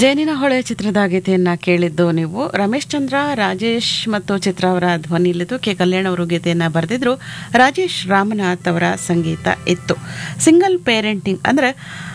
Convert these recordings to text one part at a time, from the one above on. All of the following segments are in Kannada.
ಜೈನಿನ ಹೊಳೆ ಚಿತ್ರದ ಗೀತೆಯನ್ನ ಕೇಳಿದ್ದು ನೀವು ರಮೇಶ್ ಚಂದ್ರ ರಾಜೇಶ್ ಮತ್ತು ಚಿತ್ರ ಅವರ ಧ್ವನಿಯಲ್ಲಿದ್ದು ಕೆ ಕಲ್ಯಾಣ್ ಅವರು ಗೀತೆಯನ್ನ ಬರೆದಿದ್ರು ರಾಜೇಶ್ ರಾಮನಾಥ್ ಅವರ ಸಂಗೀತ ಇತ್ತು ಸಿಂಗಲ್ ಪೇರೆಂಟಿಂಗ್ ಅಂದರೆ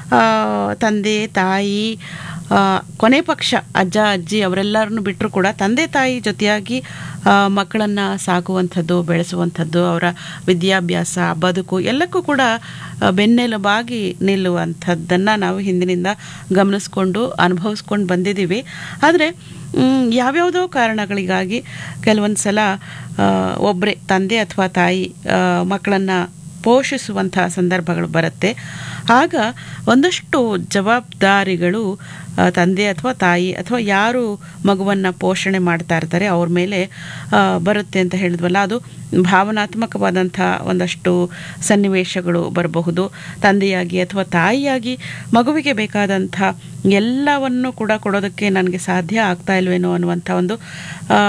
ತಂದೆ ತಾಯಿ ಆ, ಕೊನೆ ಪಕ್ಷ ಅಜ್ಜ ಅಜ್ಜಿ ಅವರೆಲ್ಲರನ್ನು ಬಿಟ್ಟರು ಕೂಡ ತಂದೆ ತಾಯಿ ಜೊತೆಯಾಗಿ ಮಕ್ಕಳನ್ನು ಸಾಕುವಂಥದ್ದು ಬೆಳೆಸುವಂಥದ್ದು ಅವರ ವಿದ್ಯಾಭ್ಯಾಸ ಬದುಕು ಎಲ್ಲಕ್ಕೂ ಕೂಡ ಆ, ಬೆನ್ನೆಲುಬಾಗಿ ನಿಲ್ಲುವಂಥದ್ದನ್ನು ನಾವು ಹಿಂದಿನಿಂದ ಗಮನಿಸ್ಕೊಂಡು ಅನುಭವಿಸ್ಕೊಂಡು ಬಂದಿದ್ದೀವಿ ಆದರೆ ಮ್, ಯಾವ್ಯಾವುದೋ ಕಾರಣಗಳಿಗಾಗಿ ಕೆಲವೊಂದು ಸಲ ಒಬ್ಬರೇ ತಂದೆ ಅಥವಾ ತಾಯಿ ಮಕ್ಕಳನ್ನು ಪೋಷಿಸುವಂಥ ಸಂದರ್ಭಗಳು ಬರುತ್ತೆ ಆಗ ಒಂದಷ್ಟು ಜವಾಬ್ದಾರಿಗಳು ಆ, ತಂದೆ ಅಥವಾ ತಾಯಿ ಅಥವಾ ಯಾರು ಮಗುವನ್ನು ಪೋಷಣೆ ಮಾಡ್ತಾ ಇರ್ತಾರೆ ಅವ್ರ ಮೇಲೆ ಆ, ಬರುತ್ತೆ ಅಂತ ಹೇಳಿದ್ವಲ್ಲ ಅದು ಭಾವನಾತ್ಮಕವಾದಂಥ ಒಂದಷ್ಟು ಸನ್ನಿವೇಶಗಳು ಬರಬಹುದು ತಂದೆಯಾಗಿ ಅಥವಾ ತಾಯಿಯಾಗಿ ಮಗುವಿಗೆ ಬೇಕಾದಂಥ ಎಲ್ಲವನ್ನು ಕೂಡ ಕೊಡೋದಕ್ಕೆ ನನಗೆ ಸಾಧ್ಯ ಆಗ್ತಾ ಇಲ್ವೇನೋ ಅನ್ನುವಂಥ ಒಂದು ಆ,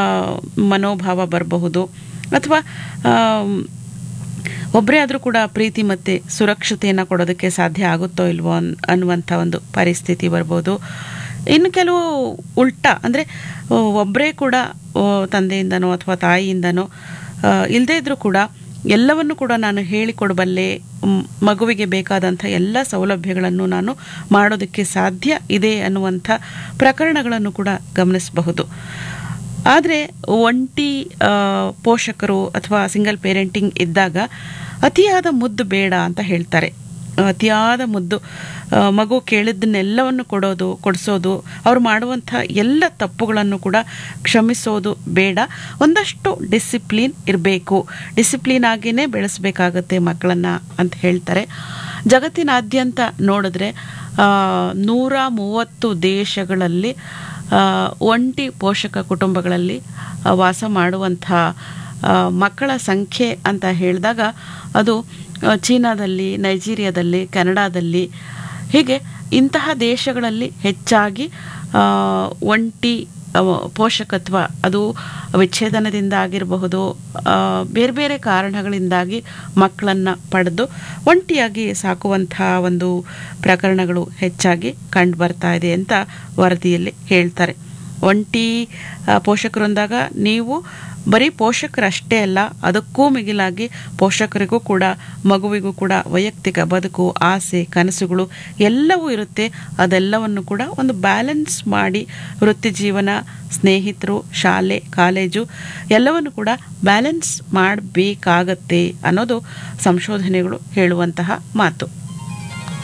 ಮನೋಭಾವ ಬರಬಹುದು ಅಥವಾ ಆಮ್, ಒಬ್ಬರೇ ಆದರೂ ಕೂಡ ಪ್ರೀತಿ ಮತ್ತು ಸುರಕ್ಷತೆಯನ್ನು ಕೊಡೋದಕ್ಕೆ ಸಾಧ್ಯ ಆಗುತ್ತೋ ಇಲ್ವೋ ಅನ್ ಅನ್ನುವಂಥ ಒಂದು ಪರಿಸ್ಥಿತಿ ಬರ್ಬೋದು ಇನ್ನು ಕೆಲವು ಉಲ್ಟಾ ಅಂದರೆ ಒಬ್ಬರೇ ಕೂಡ ಆ, ತಂದೆಯಿಂದನೋ ಅಥವಾ ತಾಯಿಯಿಂದನೋ ಇಲ್ಲದೇ ಇದ್ದರೂ ಕೂಡ ಎಲ್ಲವನ್ನು ಕೂಡ ನಾನು ಹೇಳಿಕೊಡಬಲ್ಲೆ ಮ್, ಮಗುವಿಗೆ ಬೇಕಾದಂಥ ಎಲ್ಲ ಸೌಲಭ್ಯಗಳನ್ನು ನಾನು ಮಾಡೋದಕ್ಕೆ ಸಾಧ್ಯ ಇದೆ ಅನ್ನುವಂಥ ಪ್ರಕರಣಗಳನ್ನು ಕೂಡ ಗಮನಿಸಬಹುದು ಆದರೆ ಒಂಟಿ ಆ, ಪೋಷಕರು ಅಥವಾ ಸಿಂಗಲ್ ಪೇರೆಂಟಿಂಗ್ ಇದ್ದಾಗ ಅತಿಯಾದ ಮುದ್ದು ಬೇಡ ಅಂತ ಹೇಳ್ತಾರೆ ಅತಿಯಾದ ಮುದ್ದು ಆ, ಮಗು ಕೇಳಿದ್ದನ್ನೆಲ್ಲವನ್ನು ಕೊಡೋದು ಕೊಡಿಸೋದು ಅವ್ರು ಮಾಡುವಂಥ ಎಲ್ಲ ತಪ್ಪುಗಳನ್ನು ಕೂಡ ಕ್ಷಮಿಸೋದು ಬೇಡ ಒಂದಷ್ಟು ಡಿಸಿಪ್ಲಿನ್ ಇರಬೇಕು ಡಿಸಿಪ್ಲಿನ್ ಆಗಿಯೇ ಬೆಳೆಸಬೇಕಾಗತ್ತೆ ಮಕ್ಕಳನ್ನು ಅಂತ ಹೇಳ್ತಾರೆ ಜಗತ್ತಿನಾದ್ಯಂತ ನೋಡಿದ್ರೆ ಆ, ನೂರ ಮೂವತ್ತು ದೇಶಗಳಲ್ಲಿ ಆ, ಒಂಟಿ ಪೋಷಕ ಕುಟುಂಬಗಳಲ್ಲಿ ಆ, ವಾಸ ಮಾಡುವಂಥ ಆ, ಮಕ್ಕಳ ಸಂಖ್ಯೆ ಅಂತ ಹೇಳಿದಾಗ ಅದು ಆ, ಚೀನಾದಲ್ಲಿ ನೈಜೀರಿಯಾದಲ್ಲಿ ಕೆನಡಾದಲ್ಲಿ ಹೀಗೆ ಇಂತಹ ದೇಶಗಳಲ್ಲಿ ಹೆಚ್ಚಾಗಿ ಆ, ಒಂಟಿ ಆ, ಪೋಷಕತ್ವ ಅದು ವಿಚ್ಛೇದನದಿಂದ ಆಗಿರಬಹುದು ಆ, ಬೇರೆ ಬೇರೆ ಕಾರಣಗಳಿಂದಾಗಿ ಮಕ್ಕಳನ್ನು ಪಡೆದು ಒಂಟಿಯಾಗಿ ಸಾಕುವಂಥ ಒಂದು ಪ್ರಕರಣಗಳು ಹೆಚ್ಚಾಗಿ ಕಂಡು ಬರ್ತಾ ಇದೆ ಅಂತ ವರದಿಯಲ್ಲಿ ಹೇಳ್ತಾರೆ ಒಂಟಿ ಆ, ಪೋಷಕರು ಅಂದಾಗ ನೀವು ಬರೀ ಪೋಷಕರಷ್ಟೇ ಅಲ್ಲ ಅದಕ್ಕೂ ಮಿಗಿಲಾಗಿ ಪೋಷಕರಿಗೂ ಕೂಡ ಮಗುವಿಗೂ ಕೂಡ ವೈಯಕ್ತಿಕ ಬದುಕು ಆಸೆ ಕನಸುಗಳು ಎಲ್ಲವೂ ಇರುತ್ತೆ ಅದೆಲ್ಲವನ್ನು ಕೂಡ ಒಂದು ಬ್ಯಾಲೆನ್ಸ್ ಮಾಡಿ ವೃತ್ತಿ ಜೀವನ ಸ್ನೇಹಿತರು ಶಾಲೆ ಕಾಲೇಜು ಎಲ್ಲವನ್ನು ಕೂಡ ಬ್ಯಾಲೆನ್ಸ್ ಮಾಡಬೇಕಾಗತ್ತೆ ಅನ್ನೋದು ಸಂಶೋಧನೆಗಳು ಹೇಳುವಂತಹ ಮಾತು